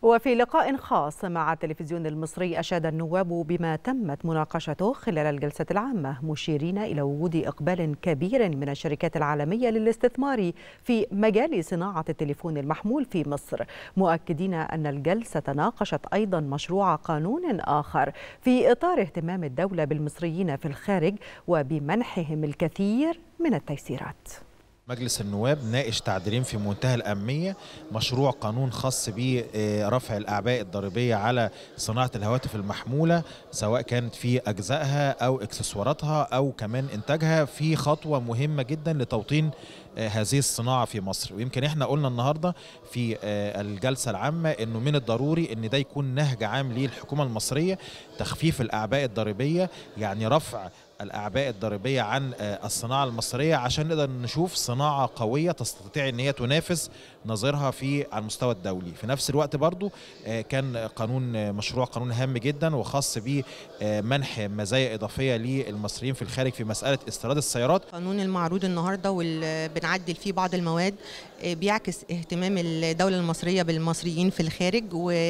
وفي لقاء خاص مع التلفزيون المصري أشاد النواب بما تمت مناقشته خلال الجلسة العامة مشيرين إلى وجود إقبال كبير من الشركات العالمية للاستثمار في مجال صناعة التليفون المحمول في مصر مؤكدين أن الجلسة ناقشت أيضا مشروع قانون آخر في إطار اهتمام الدولة بالمصريين في الخارج وبمنحهم الكثير من التيسيرات مجلس النواب ناقش تعديلين في منتهى الأهمية مشروع قانون خاص برفع الأعباء الضريبية على صناعة الهواتف المحمولة سواء كانت في أجزائها أو إكسسواراتها أو كمان إنتاجها في خطوة مهمة جدا لتوطين هذه الصناعة في مصر ويمكن احنا قلنا النهاردة في الجلسة العامة انه من الضروري ان ده يكون نهج عام للحكومة المصرية تخفيف الأعباء الضريبية يعني رفع الأعباء الضريبية عن الصناعة المصرية عشان نقدر نشوف صناعة قوية تستطيع أن هي تنافس نظيرها في على المستوى الدولي في نفس الوقت برضو كان قانون مشروع قانون هام جدا وخاص بمنح مزايا إضافية للمصريين في الخارج في مسألة استيراد السيارات القانون المعروض النهاردة واللي بنعدل فيه بعض المواد بيعكس اهتمام الدولة المصرية بالمصريين في الخارج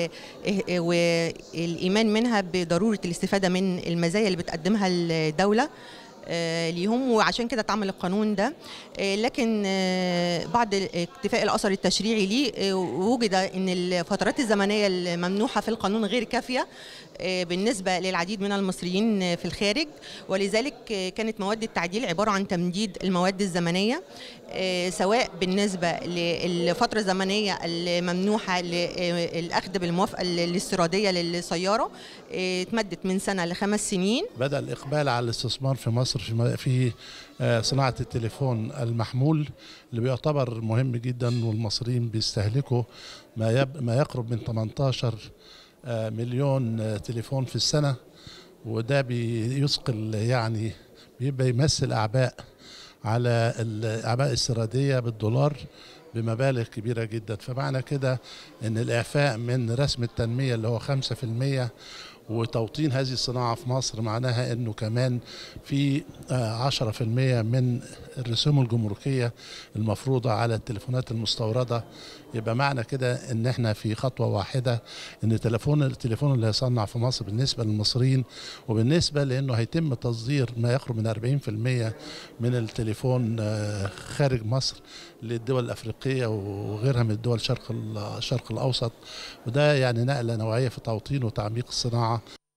والإيمان منها بضرورة الاستفادة من المزايا اللي بتقدمها الدولة ليهم وعشان كده اتعمل القانون ده لكن بعد اكتفاء الاثر التشريعي ليه وجد ان الفترات الزمنيه الممنوحه في القانون غير كافيه بالنسبه للعديد من المصريين في الخارج ولذلك كانت مواد التعديل عباره عن تمديد المواد الزمنيه سواء بالنسبه للفتره الزمنيه الممنوحه للاخذ بالموافقه الاستيراديه للسياره اتمدت من سنه لخمس سنين بدا الاقبال على الاستثمار في مصر في صناعه التليفون المحمول اللي بيعتبر مهم جدا والمصريين بيستهلكوا ما ما يقرب من 18 مليون تليفون في السنه وده بيثقل يعني بيبقى يمثل اعباء على الاعباء الاستيراديه بالدولار بمبالغ كبيرة جدا فمعنى كده ان الاعفاء من رسم التنمية اللي هو 5% وتوطين هذه الصناعة في مصر معناها انه كمان في 10% من الرسوم الجمركية المفروضة على التليفونات المستوردة يبقى معنى كده ان احنا في خطوة واحدة ان التليفون التليفون اللي هيصنع في مصر بالنسبة للمصريين وبالنسبة لانه هيتم تصدير ما يقرب من 40% من التليفون خارج مصر للدول الافريقية وغيرها من الدول الشرق الشرق الاوسط وده يعني نقلة نوعية في توطين وتعميق الصناعة